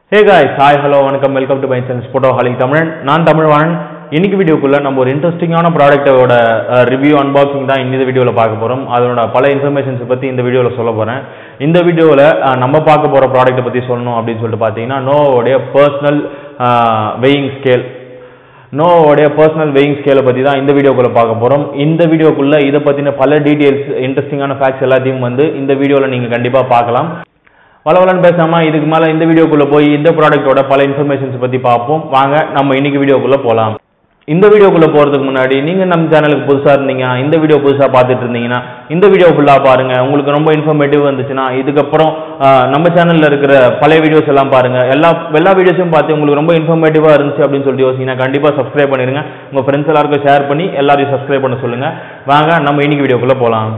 ஹே guys hi hello வணக்கம் welcome to my சென்ஸ் photo ஹாலிங் தமிழன் நான் தமிழ்வாணன் இன்னைக்கு வீடியோக்குள்ள நம்ம ஒரு இன்ட்ரெஸ்டிங்கான ப்ராடக்ட்டோட ரிவ்யூ அன்பாக்சிங் தான் இந்த வீடியோவில் பார்க்க போகிறோம் அதோட பல இன்ஃபர்மேஷன்ஸ் பற்றி இந்த வீடியோவில் சொல்ல போகிறேன் இந்த வீடியோவில் நம்ம பார்க்க போகிற ப்ராடக்ட்டை பற்றி சொல்லணும் அப்படின்னு சொல்லிட்டு பார்த்தீங்கன்னா நோவோடைய பர்சனல் வெயிங் ஸ்கேல் நோவோடைய பர்சனல் வெயிங் ஸ்கேலை பற்றி தான் இந்த வீடியோக்குள்ளே பார்க்க போகிறோம் இந்த வீடியோக்குள்ளே இதை பற்றின பல டீட்டெயில்ஸ் இன்ட்ரெஸ்டிங்கான ஃபேக்ட்ஸ் எல்லாத்தையும் வந்து இந்த வீடியோவில் நீங்கள் கண்டிப்பாக பார்க்கலாம் வளவலன்னு பேசாமல் இதுக்கு மேலே இந்த வீடியோக்குள்ளே போய் இந்த ப்ராடக்ட்டோட பல இன்ஃபர்மேஷன்ஸ் பற்றி பார்ப்போம் வாங்க நம்ம இன்னைக்கு வீடியோக்குள்ளே போகலாம் இந்த வீடியோக்குள்ளே போகிறதுக்கு முன்னாடி நீங்கள் நம்ம சேனலுக்கு புதுசாக இருந்தீங்க இந்த வீடியோ புதுசாக பார்த்துட்டு இருந்தீங்கன்னா இந்த வீடியோ ஃபுல்லாக பாருங்கள் உங்களுக்கு ரொம்ப இன்ஃபர்மேட்டிவ் வந்துச்சுன்னா இதுக்கப்புறம் ஆஹ், நம்ம சேனலில் இருக்கிற பழைய வீடியோஸ் எல்லாம் பாருங்கள் எல்லா எல்லா வீடியோஸும் பார்த்து உங்களுக்கு ரொம்ப இன்ஃபர்மேட்டிவாக இருந்துச்சு அப்படின்னு சொல்லிட்டு யோசிங்கன்னா கண்டிப்பாக சப்ஸ்கிரைப் பண்ணிடுங்க உங்கள் ஃப்ரெண்ட்ஸ் எல்லாருக்கும் ஷேர் பண்ணி எல்லாரையும் சப்ஸ்கிரைப் பண்ண சொல்லுங்கள் வாங்க நம்ம இன்னைக்கு வீடியோக்குள்ளே போகலாம்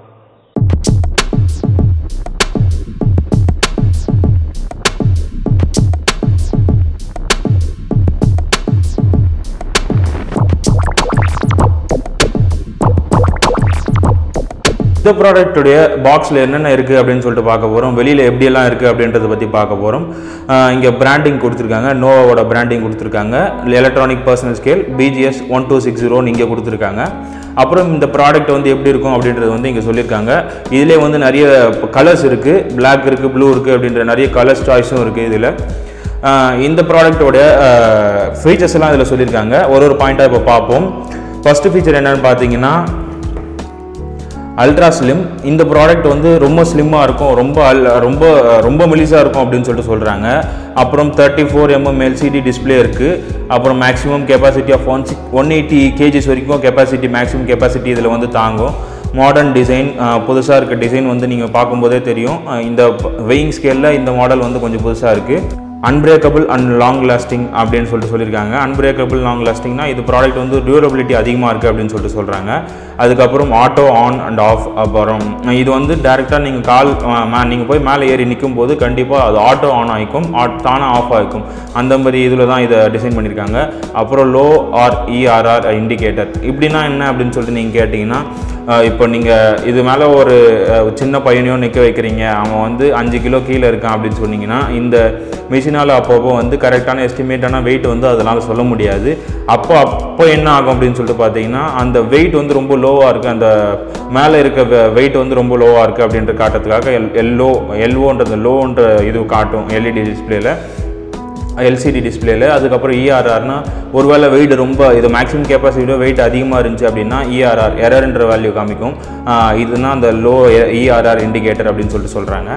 இந்த ப்ராடக்ட்டுடைய பாக்ஸில் என்னென்ன இருக்குது அப்படின்னு சொல்லிட்டு பார்க்க போகிறோம் வெளியில் எப்படியெல்லாம் இருக்குது அப்படின்றத பற்றி பார்க்க போகிறோம் இங்கே பிராண்டிங் கொடுத்துருக்காங்க நோவாவோட பிராண்டிங் கொடுத்துருக்காங்க electronic personal scale BGS one two six ஜீரோன்னு இங்கே கொடுத்துருக்காங்க அப்புறம் இந்த ப்ராடக்ட் வந்து எப்படி இருக்கும் அப்படின்றது வந்து இங்கே சொல்லியிருக்காங்க இதிலே வந்து நிறைய கலர்ஸ் இருக்குது Black இருக்குது ப்ளூ இருக்குது அப்படின்ற நிறைய கலர்ஸ் சாய்ஸும் இருக்குது இதில் இந்த ப்ராடக்ட்டோட ஃபீச்சர்ஸ் எல்லாம் இதில் சொல்லியிருக்காங்க ஒரு ஒரு பாயிண்ட்டாக இப்போ பார்ப்போம் ஃபஸ்ட்டு ஃபீச்சர் என்னன்னு பார்த்தீங்கன்னா அல்ட்ரா ஸ்லிம் இந்த ப்ராடக்ட் வந்து ரொம்ப ஸ்லிம்மாக இருக்கும் ரொம்ப அல் ரொம்ப ரொம்ப மெலிசாக இருக்கும் அப்படின்னு சொல்லிட்டு சொல்கிறாங்க அப்புறம் thirty four mm LCD display இருக்குது அப்புறம் maximum capacity of one six one eighty kgs வரைக்கும் கெப்பாசிட்டி மேக்ஸிமம் கெப்பாசிட்டி இதில் வந்து தாங்கும் மாடர்ன் டிசைன் புதுசாக இருக்க டிசைன் வந்து நீங்கள் பார்க்கும்போதே தெரியும் அஹ் இந்த வெயிங் ஸ்கேலில் இந்த மாடல் வந்து கொஞ்சம் புதுசாக இருக்குது அன்பிரேக்கபிள் அண்ட் லாங் லாஸ்டிங் அப்படின்னு சொல்லிட்டு சொல்லியிருக்காங்க அன்பிரேக்கபிள் லாங் லாஸ்டிங்னா இது ப்ராடக்ட் வந்து டியூரபிலிட்டி அதிகமாக இருக்குது அப்படின்னு சொல்லிட்டு சொல்கிறாங்க அதுக்கப்புறம் ஆட்டோ ஆன் அண்ட் ஆஃப் அப்புறம் இது வந்து டேரெக்டாக நீங்கள் கால் நீங்கள் போய் மேலே ஏறி நிற்கும் போது கண்டிப்பாக அது ஆட்டோ ஆன் ஆகிக்கும் தானாக ஆஃப் ஆகிக்கும் அந்த மாதிரி இதில் தான் இதை டிசைன் பண்ணியிருக்காங்க அப்புறம் லோ ஆர் இஆர்ஆர் இண்டிகேட்டர் இப்படின்னா என்ன அப்படின்னு சொல்லிட்டு நீங்கள் கேட்டிங்கன்னா அஹ் இப்போ நீங்கள் இது மேலே ஒரு அஹ், சின்ன பையனையும் நிற்க வைக்கிறீங்க அவன் வந்து அஞ்சு கிலோ கீழே இருக்கான் அப்படின்னு சொன்னீங்கன்னா இந்த மிஷினால் அப்பப்போ வந்து கரெக்டான எஸ்டிமேட்டான வெயிட் வந்து அதனால் சொல்ல முடியாது அப்போ அப்போ என்ன ஆகும் அப்படின்னு சொல்லிட்டு பார்த்தீங்கன்னா அந்த வெயிட் வந்து ரொம்ப லோவாக இருக்குது அந்த மேலே இருக்க வெயிட் வந்து ரொம்ப லோவாக இருக்குது அப்படின்ற காட்டுறதுக்காக எல் எல்லோ எல்ஓன்றது லோன்ற இது காட்டும் எல்இடி டிஸ்பிளேல எல்சிடி டிஸ்பிளேல அதுக்கப்புறம் இஆர்ஆர்னா ஒருவேளை வெயிட் ரொம்ப இது மேக்ஸிமம் கெப்பாசிட்டியோ வெயிட் அதிகமாக இருந்துச்சு அப்படின்னா இஆர்ஆர் எரர்ன்ற வேல்யூ காமிக்கும் ஆஹ் இதுதான் அந்த லோ இஆர்ஆர் இண்டிகேட்டர் அப்படின்னு சொல்லிட்டு சொல்கிறாங்க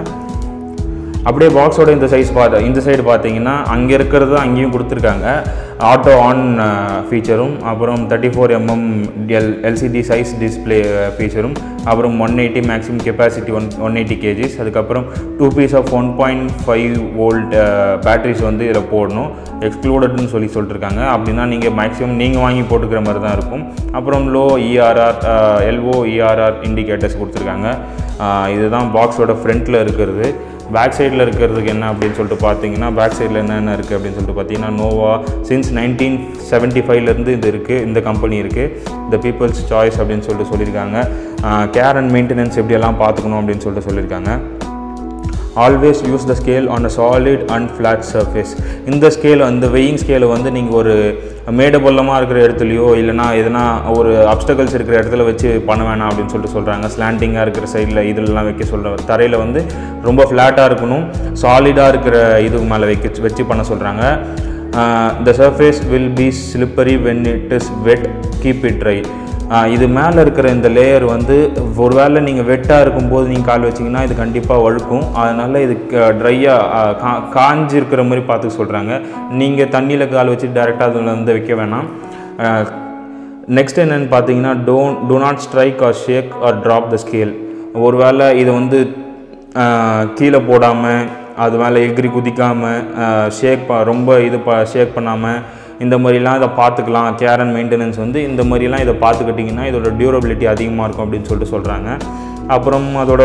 அப்படியே பாக்ஸோட இந்த சைஸ் பார்த்து இந்த சைடு பார்த்தீங்கன்னா அங்கே இருக்கிறது அங்கேயும் கொடுத்துருக்காங்க ஆட்டோ ஆன் ஃபீச்சரும் அப்புறம் thirty four mm L LCD size display ஃபீச்சரும் அப்புறம் one eighty maximum capacity one one eighty kgs அதுக்கப்புறம் two piece of one point five volt batteries வந்து இதில் போடணும் எக்ஸ்க்ளூடட்னு சொல்லி சொல்லிட்டுருக்காங்க அப்படின்னா நீங்கள் மேக்ஸிமம் நீங்கள் வாங்கி போட்டுக்கிற மாதிரி தான் இருக்கும் அப்புறம் low ERR LO ERR indicators கொடுத்துருக்காங்க ஆஹ் இதுதான் பாக்ஸோட ஃப்ரண்ட்டில் இருக்கிறது பேக் சைடில் இருக்கிறதுக்கு என்ன அப்படின்னு சொல்லிட்டு பார்த்தீங்கன்னா பேக் சைடில் என்னென்ன இருக்குது அப்படின்னு சொல்லிட்டு பார்த்தீங்கன்னா நோவா சின்ஸ் நைன்டீன் செவன்ட்டி ஃபைவ்லேருந்து இது இருக்குது இந்த கம்பெனி இருக்குது த பீப்புள்ஸ் சாய்ஸ் அப்படின்னு சொல்லிட்டு சொல்லியிருக்காங்க கேர் அண்ட் மெயின்டெனன்ஸ் எப்படியெல்லாம் பார்த்துக்கணும் அப்படின்னு சொல்லிட்டு சொல்லியிருக்காங்க always use the scale on a solid and flat surface இந்த ஸ்கேல் அந்த வெயிங் ஸ்கேலை வந்து நீங்கள் ஒரு மேடு பள்ளமாக இருக்கிற இடத்துலையோ இல்லைனா எதனா ஒரு அப்டகல்ஸ் இருக்கிற இடத்துல வச்சு பண்ண வேணாம் அப்படின்னு சொல்லிட்டு சொல்கிறாங்க ஸ்லாண்டிங்காக இருக்கிற சைடில் இதெல்லாம் வைக்க சொல்கிற தரையில் வந்து ரொம்ப ஃப்ளாட்டாக இருக்கணும் சாலிடாக இருக்கிற இதுக்கு மேலே வைக்க வச்சு பண்ண சொல்கிறாங்க the surface will be slippery when it is wet keep it dry இது மேலே இருக்கிற இந்த லேயர் வந்து ஒருவேளை நீங்கள் வெட்டாக இருக்கும்போது நீங்கள் கால் வச்சிங்கன்னா இது கண்டிப்பாக வழுக்கும் அதனால் இது ட்ரையாக கா காஞ்சி இருக்கிற மாதிரி பார்த்து சொல்கிறாங்க நீங்கள் தண்ணியில் கால் வச்சு டேரெக்டாக அதில் வந்து வைக்க வேணாம் நெக்ஸ்ட் என்னென்னு பார்த்தீங்கன்னா don't do not strike or shake or drop the scale ஒருவேளை இது வந்து ஆஹ், கீழே போடாமல் அது மேலே எகிரி குதிக்காமல் ஷேக் ப ரொம்ப இது ப ஷேக் பண்ணாமல் இந்த மாதிரிலாம் இதை பார்த்துக்கலாம் கேர் அண்ட் மெயின்டெனன்ஸ் வந்து இந்த மாதிரிலாம் இதை பார்த்துக்கிட்டிங்கன்னா இதோட டியூரபிலிட்டி அதிகமாக இருக்கும் அப்படின்னு சொல்லிட்டு சொல்கிறாங்க அப்புறம் அதோட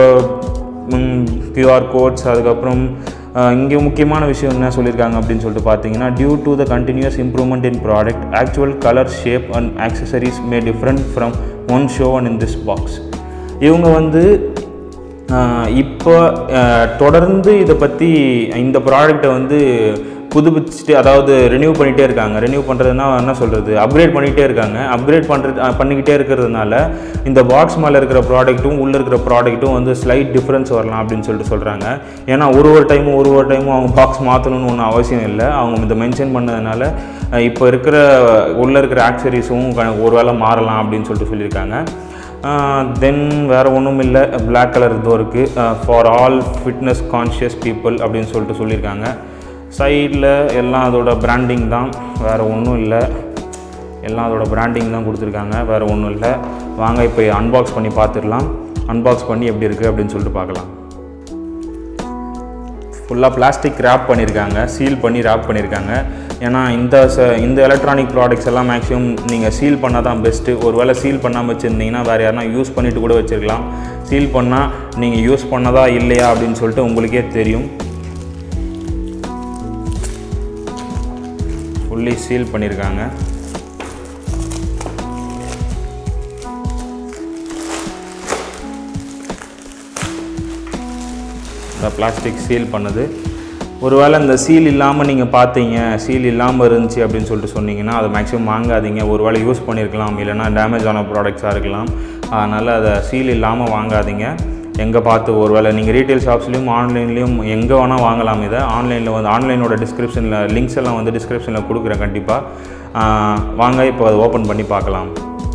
கியூஆர் கோட்ஸ் அதுக்கப்புறம் இங்கே முக்கியமான விஷயம் என்ன சொல்லியிருக்காங்க அப்படின்னு சொல்லிட்டு பார்த்தீங்கன்னா due to the continuous improvement in product actual colour shape and accessories may different from one show and in this box இவங்க வந்து இப்போ அஹ், தொடர்ந்து இதை பற்றி இந்த ப்ராடக்ட்டை வந்து புதுப்பிச்சுட்டு அதாவது ரினியூ பண்ணிகிட்டே இருக்காங்க ரினியூ பண்ணுறதுனா என்ன சொல்கிறது அப்கிரேட் பண்ணிகிட்டே இருக்காங்க அப்கிரேட் பண்ணுறது பண்ணிக்கிட்டே இருக்கிறதுனால இந்த பாக்ஸ் மேலே இருக்கிற ப்ராடக்ட்டும் உள்ளே இருக்கிற ப்ராடக்ட்டும் வந்து ஸ்லைட் டிஃப்ரென்ஸ் வரலாம் அப்படின்னு சொல்லிட்டு சொல்கிறாங்க ஏன்னா ஒரு ஒரு டைமும் ஒரு ஒரு டைமும் அவங்க பாக்ஸ் மாற்றணும்னு ஒன்றும் அவசியம் இல்லை அவங்க இதை மென்ஷன் பண்ணதுனால அஹ், இப்போ இருக்கிற உள்ளே இருக்கிற ஆக்சரிஸும் ஒரு வேளை மாறலாம் அப்படின்னு சொல்லிட்டு சொல்லியிருக்காங்க தென் வேறு ஒன்றும் இல்லை பிளாக் கலர் இதோ இருக்குது for all fitness conscious people அப்படின்னு சொல்லிட்டு சொல்லியிருக்காங்க சைடில் எல்லாம் அதோட பிராண்டிங் தான் வேறு ஒன்றும் இல்லை எல்லாம் அதோட பிராண்டிங் தான் கொடுத்துருக்காங்க வேறு ஒன்றும் இல்லை வாங்க இப்போ அன்பாக்ஸ் பண்ணி பார்த்துடலாம் அன்பாக்ஸ் பண்ணி எப்படி இருக்குது அப்படின்னு சொல்லிட்டு பார்க்கலாம் ஃபுல்லாக பிளாஸ்டிக் ரேப் பண்ணியிருக்காங்க சீல் பண்ணி ரேப் பண்ணியிருக்காங்க ஏன்னா இந்த ச இந்த எலக்ட்ரானிக் ப்ராடக்ட்ஸ் எல்லாம் மேக்ஸிமம் நீங்கள் சீல் பண்ணால் தான் பெஸ்ட்டு ஒருவேளை சீல் பண்ணாமல் வச்சுருந்தீங்கன்னா வேறு யாருனா யூஸ் பண்ணிவிட்டு கூட வச்சுருக்கலாம் சீல் பண்ணால் நீங்கள் யூஸ் பண்ணதா இல்லையா அப்படின்னு சொல்லிட்டு உங்களுக்கே தெரியும் ஃபுல்லி சீல் பண்ணியிருக்காங்க இந்த பிளாஸ்டிக் சீல் பண்ணுது ஒருவேளை இந்த சீல் இல்லாமல் நீங்கள் பார்த்தீங்க சீல் இல்லாமல் இருந்துச்சு அப்படின்னு சொல்லிட்டு சொன்னீங்கன்னா அதை மேக்ஸிமம் வாங்காதீங்க ஒருவேளை யூஸ் பண்ணியிருக்கலாம் இல்லைனா டேமேஜ் ஆன ப்ராடக்ட்ஸாக இருக்கலாம் அதனால் அதை சீல் இல்லாமல் வாங்காதீங்க எங்கே பார்த்து ஒருவேளை நீங்கள் ரீட்டைல் ஷாப்ஸ்லேயும் ஆன்லைன்லேயும் எங்கே வேணால் வாங்கலாம் இதை ஆன்லைனில் வந்து ஆன்லைனோட டிஸ்கிரிப்ஷனில் லிங்க்ஸ் எல்லாம் வந்து டிஸ்கிரிப்ஷனில் கொடுக்குறேன் கண்டிப்பாக வாங்க இப்போ அதை ஓப்பன் பண்ணி பார்க்கலாம்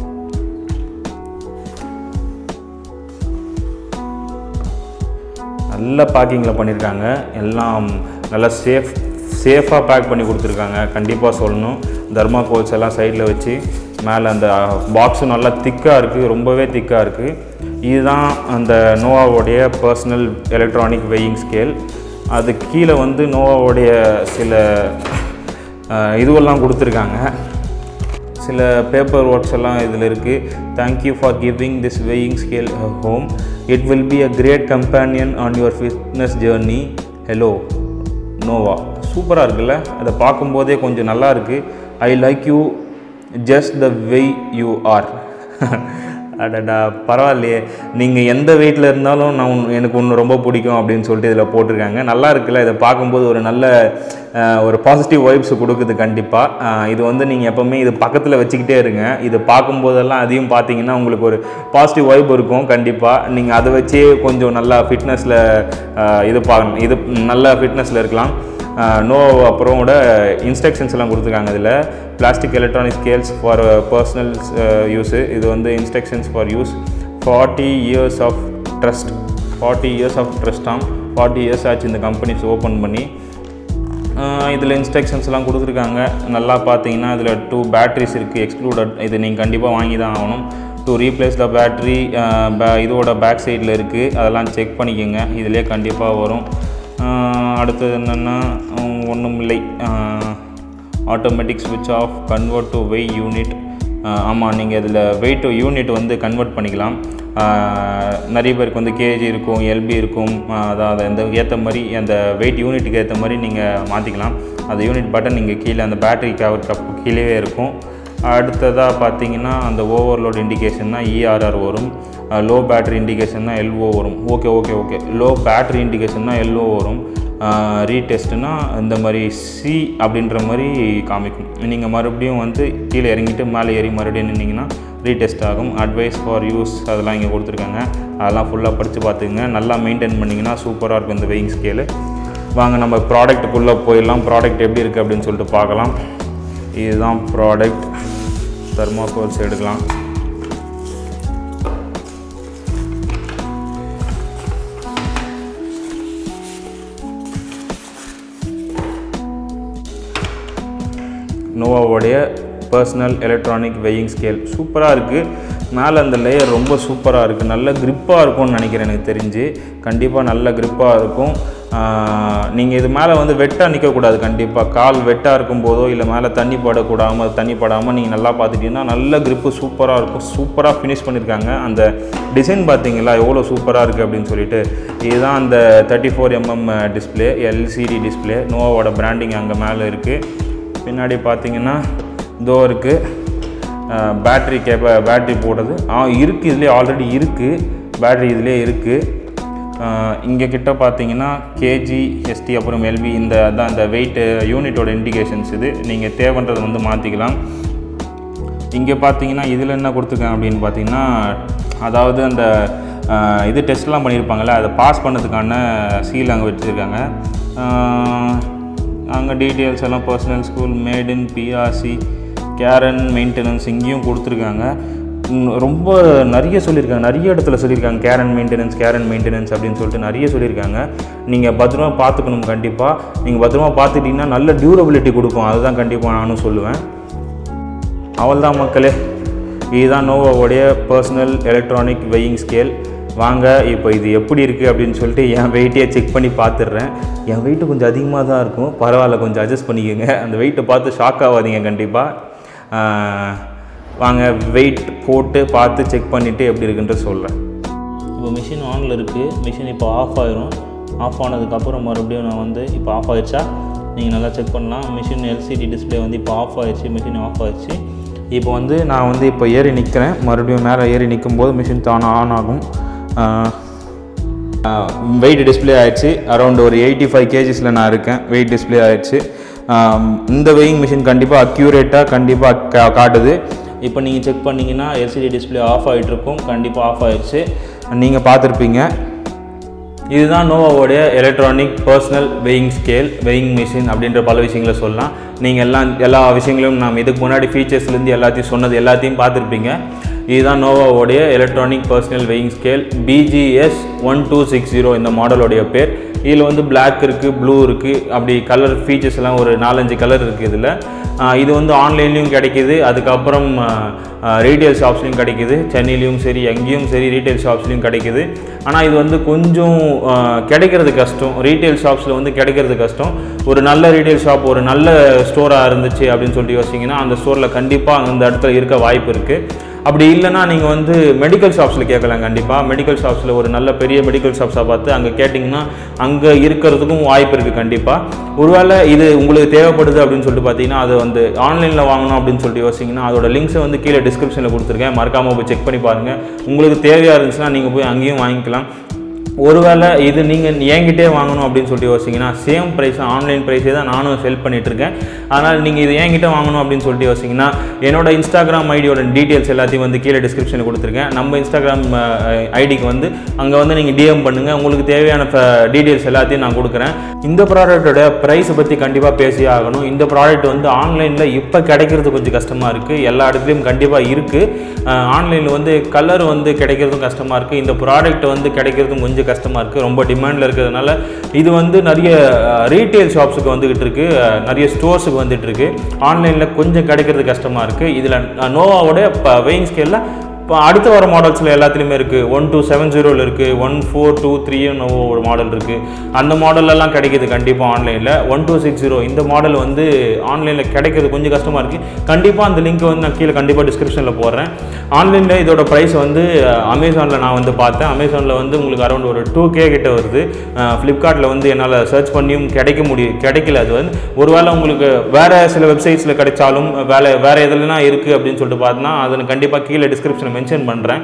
நல்ல பேக்கிங்கில் பண்ணியிருக்காங்க எல்லாம் நல்லா சேஃப் சேஃபாக பேக் பண்ணி கொடுத்துருக்காங்க கண்டிப்பாக சொல்லணும் தர்மாகோல்ஸ் எல்லாம் சைடில் வச்சு மேலே அந்த பாக்ஸும் நல்லா திக்காக இருக்குது ரொம்பவே திக்காக இருக்குது இதுதான் அந்த நோவாவோடைய பர்சனல் எலக்ட்ரானிக் வெயிங் ஸ்கேல் அது கீழே வந்து நோவாவோடைய சில அஹ், இதுவெல்லாம் கொடுத்துருக்காங்க சில பேப்பர் ஒர்க்ஸ் எல்லாம் இதில் இருக்குது thank you for giving this weighing scale home it will be a great companion on your fitness journey hello Nova சூப்பராக இருக்குல்ல அதை பார்க்கும்போதே கொஞ்சம் நல்லா இருக்குது I like you just the way you are அடடா பரவாயில்லையே நீங்கள் எந்த வெயிட்டில் இருந்தாலும் நான் உன்- எனக்கு ஒன்று ரொம்ப பிடிக்கும் அப்படின்னு சொல்லிட்டு இதில் போட்டிருக்காங்க நல்லா இருக்குல்ல இதை பார்க்கும்போது ஒரு நல்ல அஹ், ஒரு பாசிட்டிவ் வைப்ஸ் கொடுக்குது கண்டிப்பாக இது வந்து நீங்கள் எப்போவுமே இது பக்கத்தில் வச்சுக்கிட்டே இருங்க இது பார்க்கும்போதெல்லாம் அதையும் பார்த்தீங்கன்னா உங்களுக்கு ஒரு பாசிட்டிவ் வைப் இருக்கும் கண்டிப்பாக நீங்கள் அதை வச்சே கொஞ்சம் நல்லா ஃபிட்னஸில் இது பார்க்கணும் இது நல்ல ஃபிட்னஸில் இருக்கலாம் நோ அப்புறமோட இன்ஸ்ட்ரக்ஷன்ஸ் எல்லாம் கொடுத்துருக்காங்க இதில் plastic electronic scales for personal use இது வந்து instructions for use forty years of trust forty years of ட்ரஸ்டாம் ஃபார்ட்டி இயர்ஸ் ஆச்சு இந்த கம்பெனிஸ் ஓப்பன் பண்ணி இதில் இன்ஸ்ட்ரக்ஷன்ஸ்லாம் கொடுத்துருக்காங்க நல்லா பார்த்தீங்கன்னா இதில் டூ பேட்ரிஸ் இருக்குது எக்ஸ்க்ளூடட் இது நீங்கள் கண்டிப்பாக வாங்கி தான் ஆகணும் டு ரீப்ளேஸ் த பேட்ரி இதோட பேக் சைடில் இருக்குது அதெல்லாம் செக் பண்ணிக்கோங்க இதிலே கண்டிப்பாக வரும் ஆஹ் அடுத்தது என்னென்னா ஒன்றும் இல்லை ஆட்டோமேட்டிக் ஸ்விட்ச் off convert to weigh unit ஆமாம் நீங்கள் இதில் வெயிட் யூனிட் வந்து கன்வெர்ட் பண்ணிக்கலாம் ஆஹ் நிறைய பேருக்கு வந்து கேஜி இருக்கும் எல்பி இருக்கும் ஆஹ் அதாவது அந்த ஏற்ற மாதிரி அந்த வெயிட் யூனிட்டுக்கு ஏற்ற மாதிரி நீங்கள் மாற்றிக்கலாம் அந்த யூனிட் பட்டன் நீங்கள் கீழே அந்த பேட்டரி கவர் கப் கீழே இருக்கும் அடுத்ததாக பார்த்தீங்கன்னா அந்த ஓவர்லோட் இண்டிகேஷன்னா இஆர்ஆர் வரும் லோ பேட்டரி இண்டிகேஷன்னா எல்ஓ வரும் okay okay okay low battery இண்டிகேஷன்னா எல்ஓ வரும் ரீடெஸ்ட்னா இந்த மாதிரி சி அப்படின்ற மாதிரி காமிக்கும் நீங்கள் மறுபடியும் வந்து கீழே இறங்கிட்டு மேலே ஏறி மறுபடியும் நின்னீங்கன்னா ரீடெஸ்ட் ஆகும் அட்வைஸ் ஃபார் யூஸ் அதெல்லாம் இங்கே கொடுத்துருக்காங்க அதெல்லாம் ஃபுல்லாக படித்து பார்த்துக்குங்க நல்லா மெயின்டைன் பண்ணிங்கன்னா சூப்பராக இருக்கும் இந்த வெயிங் ஸ்கேலு வாங்க நம்ம ப்ராடக்ட்டுக்குள்ளே போயிடலாம் ப்ராடக்ட் எப்படி இருக்குது அப்படின்னு சொல்லிட்டு பார்க்கலாம் இதுதான் ப்ராடக்ட் தெர்மாகோல்ஸ் எடுக்கலாம் நோவாவோடைய பர்சனல் எலக்ட்ரானிக் வெயிங் ஸ்கேல் சூப்பராக இருக்குது மேலே அந்த லேயர் ரொம்ப சூப்பராக இருக்குது நல்ல grip-ஆ இருக்கும்னு நினைக்கிறேன் எனக்கு தெரிஞ்சு கண்டிப்பாக நல்ல grip-ஆ இருக்கும் நீங்கள் இது மேலே வந்து வெட்டாக நிற்கக்கூடாது கண்டிப்பாக கால் வெட்டாக இருக்கும்போதோ இல்லை மேலே தண்ணி படக்கூடாமல் தண்ணி படாமல் நீங்கள் நல்லா பார்த்துட்டீங்கன்னா நல்ல grip சூப்பராக இருக்கும் சூப்பராக ஃபினிஷ் பண்ணியிருக்காங்க அந்த டிசைன் பார்த்தீங்களா எவ்வளோ சூப்பராக இருக்குது அப்படின்னு சொல்லிட்டு இதுதான் அந்த thirty four MM display LCD display நோவாவோட பிராண்டிங் அங்கே மேலே இருக்குது பின்னாடி பார்த்தீங்கன்னா இதோ இருக்குது பேட்ரி கேப்ப பேட்ரி போடுறது ஆ இருக்குது இதுலேயே ஆல்ரெடி இருக்குது பேட்ரி இதுலேயே இருக்குது இங்கே கிட்ட பார்த்தீங்கன்னா கேஜி எஸ்டி அப்புறம் எல்வி இந்த அதான் இந்த வெயிட் யூனிட்டோட இண்டிகேஷன்ஸ் இது நீங்கள் தேவைன்றதை வந்து மாற்றிக்கலாம் இங்கே பார்த்தீங்கன்னா இதில் என்ன கொடுத்துருக்கேன் அப்படின்னு பார்த்தீங்கன்னா அதாவது அந்த அஹ், இது டெஸ்ட்லாம் பண்ணியிருப்பாங்கல்ல அதை பாஸ் பண்ணதுக்கான சீல் அங்கே வச்சுருக்காங்க அங்கே டீட்டெயில்ஸ் எல்லாம் personal scale made in PRC care and maintenance இங்கேயும் கொடுத்துருக்காங்க ம், ரொம்ப நிறைய சொல்லியிருக்காங்க நிறைய இடத்துல சொல்லியிருக்காங்க கேரன் மெயின்டெனன்ஸ் கேரன் மெயின்டெனன்ஸ் அப்படின்னு சொல்லிட்டு நிறைய சொல்லியிருக்காங்க நீங்கள் பத்திரமா பார்த்துக்கணும் கண்டிப்பாக நீங்கள் பத்திரமா பார்த்துக்கிட்டிங்கன்னா நல்ல டியூரபிலிட்டி கொடுக்கும் அதுதான் கண்டிப்பாக நானும் சொல்லுவேன் அவள்தான் மக்களே இதுதான் நோவாவுடைய பர்சனல் எலக்ட்ரானிக் வெயிங் ஸ்கேல் வாங்க இப்போ இது எப்படி இருக்குது அப்படின்னு சொல்லிட்டு என் வெயிட்டையே செக் பண்ணி பார்த்துடுறேன் என் வெயிட்டு கொஞ்சம் அதிகமாக தான் இருக்கும் பரவாயில்ல கொஞ்சம் அட்ஜஸ்ட் பண்ணிக்கோங்க அந்த வெயிட்டை பார்த்து ஷாக் ஆகாதீங்க கண்டிப்பாக வாங்க வெயிட் போட்டு பார்த்து செக் பண்ணிவிட்டு எப்படி இருக்குன்ட்டு சொல்கிறேன் இப்போ மிஷின் ஆனில் இருக்குது மிஷின் இப்போ ஆஃப் ஆயிரும் ஆஃப் ஆனதுக்கப்புறம் மறுபடியும் நான் வந்து இப்போ ஆஃப் ஆயிடுச்சா நீங்கள் நல்லா செக் பண்ணலாம் மிஷின் எல்சிடி டிஸ்ப்ளே வந்து இப்போ ஆஃப் ஆயிடுச்சு மிஷின் ஆஃப் ஆயிடுச்சு இப்போ வந்து நான் வந்து இப்போ ஏறி நிற்கிறேன் மறுபடியும் மேலே ஏறி நிற்கும் போது மிஷின் தானே ஆன் ஆகும் வெயிட் டிஸ்ப்ளே ஆயிடுச்சு அரௌண்ட் ஒரு எயிட்டி ஃபைவ் கேஜிஸில் நான் இருக்கேன் வெயிட் டிஸ்ப்ளே ஆயிடுச்சு ஆம், இந்த வெயிங் மிஷின் கண்டிப்பாக அக்யூரேட்டாக கண்டிப்பாக கா காட்டுது இப்போ நீங்கள் செக் பண்ணிங்கன்னா எல்சிடி டிஸ்ப்ளே ஆஃப் ஆகிட்டு இருக்கும் கண்டிப்பாக ஆஃப் ஆயிடுச்சு நீங்கள் பார்த்துருப்பீங்க இதுதான் நோவாவோடைய electronic personal weighing scale weighing machine அப்படின்ற பல விஷயங்களை சொல்லலாம் நீங்கள் எல்லாம் எல்லா விஷயங்களும் நாம் இதுக்கு முன்னாடி ஃபீச்சர்ஸ்லேருந்து எல்லாத்தையும் சொன்னது எல்லாத்தையும் பார்த்துருப்பீங்க இதுதான் நோவாவோடைய electronic personal weighing scale BGS one two six zero இந்த மாடலோடைய பேர் இதில் வந்து Black இருக்குது ப்ளூ இருக்குது அப்படி கலர் ஃபீச்சர்ஸ் எல்லாம் ஒரு நாலஞ்சு கலர் இருக்குது இதில் இது வந்து ஆன்லைன்லேயும் கிடைக்கிது அதுக்கப்புறம் ரீட்டைல் ஷாப்ஸ்லையும் கிடைக்கிது சென்னையிலையும் சரி எங்கேயும் சரி ரீட்டைல் ஷாப்ஸ்லையும் கிடைக்கிது ஆனால் இது வந்து கொஞ்சம் ஆஹ், கிடைக்கிறது கஷ்டம் ரீட்டைல் ஷாப்ஸில் வந்து கிடைக்கிறது கஷ்டம் ஒரு நல்ல ரீட்டைல் ஷாப் ஒரு நல்ல ஸ்டோராக இருந்துச்சு அப்படின்னு சொல்லிட்டு யோசிச்சிங்கன்னா அந்த ஸ்டோரில் கண்டிப்பாக அந்த இடத்துல இருக்க வாய்ப்பு இருக்குது அப்படி இல்லைன்னா நீங்கள் வந்து மெடிக்கல் ஷாப்ஸில் கேட்கலாம் கண்டிப்பாக மெடிக்கல் ஷாப்ஸில் ஒரு நல்ல பெரிய மெடிக்கல் ஷாப்ஸாக பார்த்து அங்கே கேட்டிங்கன்னா அங்கே இருக்கிறதுக்கும் வாய்ப்பு இருக்குது கண்டிப்பாக ஒருவேளை இது உங்களுக்கு தேவைப்படுது அப்படின்னு சொல்லிட்டு பார்த்தீங்கன்னா அது வந்து ஆன்லைனில் வாங்கணும் அப்படின்னு சொல்லிட்டு யோசிச்சிங்கன்னா அதோட லிங்க்ஸை வந்து கீழே டிஸ்கிரிப்ஷனில் கொடுத்துருக்கேன் மறக்காமல் போய் செக் பண்ணி பாருங்கள் உங்களுக்கு தேவையாக இருந்துச்சுன்னா நீங்கள் போய் அங்கேயும் வாங்கிக்கலாம் ஒருவேளை இது நீங்கள் என்கிட்டே வாங்கணும் அப்படின்னு சொல்லிட்டு யோசிங்கன்னா சேம் ப்ரைஸ் ஆன்லைன் ப்ரைஸே தான் நானும் செல் பண்ணிகிட்ருக்கேன் அதனால் நீங்கள் இது என்கிட்ட வாங்கணும் அப்படின்னு சொல்லிட்டு யோசிங்கன்னா என்னோட இன்ஸ்டாகிராம் ஐடியோட டீட்டெயில்ஸ் எல்லாத்தையும் வந்து கீழே டிஸ்கிரிப்ஷனில் கொடுத்துருக்கேன் நம்ம இன்ஸ்டாகிராம் ஐடிக்கு வந்து அங்கே வந்து நீங்கள் டிஎம் பண்ணுங்கள் உங்களுக்கு தேவையான டீட்டெயில்ஸ் எல்லாத்தையும் நான் கொடுக்குறேன் இந்த ப்ராடக்ட்டோட ப்ரைஸை பற்றி கண்டிப்பாக பேசி ஆகணும் இந்த ப்ராடக்ட் வந்து ஆன்லைனில் இப்போ கிடைக்கிறது கொஞ்சம் கஷ்டமாக இருக்குது எல்லா இடத்துலையும் கண்டிப்பாக இருக்குது ஆன்லைனில் வந்து கலர் வந்து கிடைக்கிறதும் கஷ்டமாக இருக்குது இந்த ப்ராடக்ட் வந்து கிடைக்கிறதும் கொஞ்சம் கஷ்டமாக இருக்குது ரொம்ப டிமாண்டில் இருக்கிறதுனால இது வந்து நிறைய ரீட்டைல் ஷாப்ஸுக்கு வந்துகிட்டு இருக்கு அஹ், நிறைய ஸ்டோர்ஸுக்கு வந்துட்டு இருக்கு ஆன்லைனில் கொஞ்சம் கிடைக்கிறது கஷ்டமாக இருக்குது இதில் நோவாவோட இப்போ வெயிங் ஸ்கேலில் இப்போ அடுத்து வர மாடல்ஸில் எல்லாத்துலேயுமே இருக்குது ஒன் டூ செவன் ஜீரோவில் இருக்குது ஒன் ஃபோர் டூ த்ரீ ஒரு மாடல் இருக்குது அந்த மாடல்லலாம் கிடைக்கிது கண்டிப்பாக ஆன்லைனில் ஒன் டூ சிக்ஸ் ஜீரோ இந்த மாடல் வந்து ஆன்லைனில் கிடைக்கிறது கொஞ்சம் கஷ்டமாக இருக்குது கண்டிப்பாக அந்த லிங்க் வந்து நான் கீழே கண்டிப்பாக டிஸ்கிரிப்ஷனில் போடுறேன் ஆன்லைனில் இதோட ப்ரைஸ் வந்து அமேசானில் நான் வந்து பார்த்தேன் அமேசானில் வந்து உங்களுக்கு அரௌண்ட் ஒரு டூ கே கிட்ட வருது ஃப்ளிப்கார்ட்டில் வந்து என்னால் சர்ச் பண்ணியும் கிடைக்க முடியும் கிடைக்கல அது வந்து ஒருவேளை உங்களுக்கு வேறு சில வெப்சைட்ஸில் கிடைச்சாலும் வேலை வேறு எதுலனா இருக்குது அப்படின்னு சொல்லிட்டு பார்த்தோன்னா அதை கண்டிப்பாக கீழே டிஸ்கிரிப்ஷனில் மென்ஷன் பண்ணுறேன்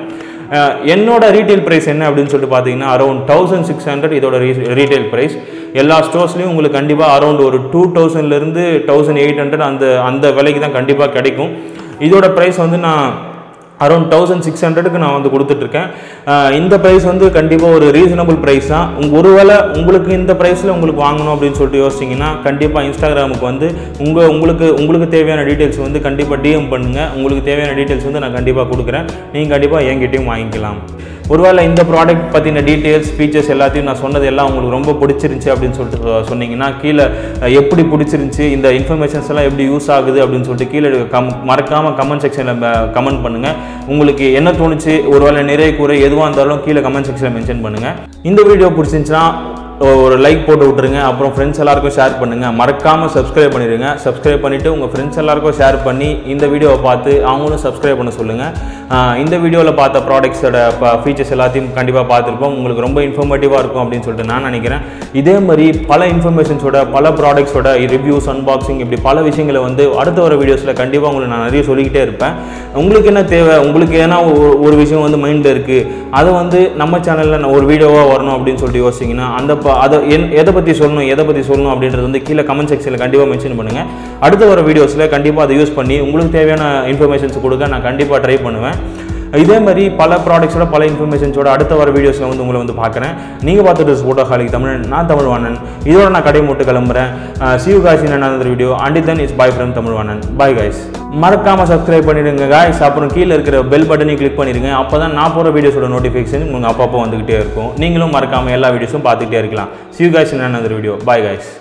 என்னோட ரீட்டைல் ப்ரைஸ் என்ன அப்படின்னு சொல்லிட்டு பார்த்தீங்கன்னா அரௌண்ட் தௌசண்ட் சிக்ஸ் ஹண்ட்ரட் இதோட ரீட்டைல் ப்ரைஸ் எல்லா ஸ்டோர்ஸ்லையும் உங்களுக்கு கண்டிப்பாக அரௌண்ட் ஒரு டூ தௌசண்ட்லேருந்து தௌசண்ட் எயிட் ஹண்ட்ரட் அந்த அந்த விலைக்கு தான் கண்டிப்பாக கிடைக்கும் இதோட ப்ரைஸ் வந்து நான் அரௌண்ட் தௌசண்ட் சிக்ஸ் ஹண்ட்ரடுக்கு நான் வந்து கொடுத்துட்ருக்கேன் அஹ் இந்த ப்ரைஸ் வந்து கண்டிப்பாக ஒரு ரீசனபிள் ப்ரைஸ் தான் உங்க ஒருவேளை உங்களுக்கு இந்த ப்ரைஸில் உங்களுக்கு வாங்கணும் அப்படின்னு சொல்லிட்டு யோசிச்சிங்கன்னா கண்டிப்பாக இன்ஸ்டாகிராமுக்கு வந்து உங்கள் உங்களுக்கு உங்களுக்கு தேவையான டீட்டெயில்ஸ் வந்து கண்டிப்பாக டிஎம் பண்ணுங்கள் உங்களுக்கு தேவையான டீட்டெயில்ஸ் வந்து நான் கண்டிப்பாக கொடுக்குறேன் நீங்கள் கண்டிப்பாக என்கிட்டயும் வாங்கிக்கலாம் ஒருவேளை இந்த ப்ராடக்ட் பற்றின டீட்டெயில்ஸ் ஃபீச்சர்ஸ் எல்லாத்தையும் நான் சொன்னது எல்லாம் உங்களுக்கு ரொம்ப பிடிச்சிருந்துச்சி அப்படின்னு சொல்லிட்டு சொ- சொன்னீங்கன்னா கீழே அஹ், எப்படி பிடிச்சிருந்துச்சி இந்த இன்ஃபர்மேஷன்ஸ் எல்லாம் எப்படி யூஸ் ஆகுது அப்படின்னு சொல்லிட்டு கீழே கம் மறக்காமல் கமெண்ட் செக்ஷனில் கமெண்ட் பண்ணுங்கள் உங்களுக்கு என்ன தோணுச்சு ஒருவேளை நிறைய குறை எதுவாக இருந்தாலும் கீழே கமெண்ட் செக்ஷனில் மென்ஷன் பண்ணுங்கள் இந்த வீடியோ பிடிச்சிருந்துச்சுன்னா ஒரு லைக் போட்டு விட்டுருங்க அப்புறம் ஃப்ரெண்ட்ஸ் எல்லாருக்கும் ஷேர் பண்ணுங்கள் மறக்காமல் சப்ஸ்கிரைப் பண்ணிடுங்க சப்ஸ்கிரைப் பண்ணிவிட்டு உங்கள் ஃப்ரெண்ட்ஸ் எல்லாருக்கும் ஷேர் பண்ணி இந்த வீடியோவை பார்த்து அவங்களும் சப்ஸ்கிரைப் பண்ண சொல்லுங்கள் இந்த வீடியோவில் பார்த்த ப்ராடக்ட்ஸோட ஃபீச்சர்ஸ் எல்லாத்தையும் கண்டிப்பாக பார்த்துருப்போம் உங்களுக்கு ரொம்ப இன்ஃபர்மேட்டிவாக இருக்கும் அப்படின்னு சொல்லிட்டு நான் நினைக்கிறேன் இதே மாதிரி பல இன்ஃபர்மேஷன்ஸோட பல ப்ராடக்ட்ஸோட ரிவ்யூஸ் அன்பாக்சிங் இப்படி பல விஷயங்களை வந்து அடுத்த வர வீடியோஸில் கண்டிப்பாக உங்களுக்கு நான் நிறைய சொல்லிக்கிட்டே இருப்பேன் உங்களுக்கு என்ன தேவை உங்களுக்கு ஏன்னா ஒரு- ஒரு விஷயம் வந்து மைண்டில் இருக்குது அதை வந்து நம்ம சேனலில் ஒரு வீடியோவாக வரணும் அப்படின்னு சொல்லிட்டு யோசிச்சிங்கன்னா அந்த ப- அதை என் எதை பற்றி சொல்லணும் எதை பற்றி சொல்லணும் அப்படின்றது வந்து கீழே கமெண்ட் செக்ஷனில் கண்டிப்பாக மென்ஷன் பண்ணுங்கள் அடுத்த வர வீடியோஸில் கண்டிப்பாக அதை யூஸ் பண்ணி உங்களுக்கு தேவையான இன்ஃபர்மேஷன்ஸ் கொடுக்க நான் கண்டிப்பாக ட்ரை பண்ணுவேன் இதே மாதிரி பல ப்ராடக்ட்ஸோட பல இன்ஃபர்மேஷன்ஸோட அடுத்த வர வீடியோஸில் வந்து உங்களை வந்து பார்க்குறேன் நீங்கள் பார்த்துட்டு ஃபோட்டோ ஹாலிக் தமிழ் நான் தமிழ் வாணன் இதோட நான் கடை மூட்டு கிளம்புறேன் Siva Kasi another video and then is bye from Tamil Vanan bye guys மறக்காமல் சப்ஸ்கிரைப் பண்ணிடுங்க காய்ஸ் அப்புறம் கீழே இருக்கிற பெல் பட்டனையும் கிளிக் பண்ணிடுங்க அப்போ தான் நான் போகிற வீடியோஸோட நோட்டிஃபிகேஷன் உங்களுக்கு அப்பப்போ வந்துக்கிட்டே இருக்கும் நீங்களும் மறக்காமல் எல்லா வீடியோஸும் பார்த்துக்கிட்டே இருக்கலாம் Siva Kasi another video bye guys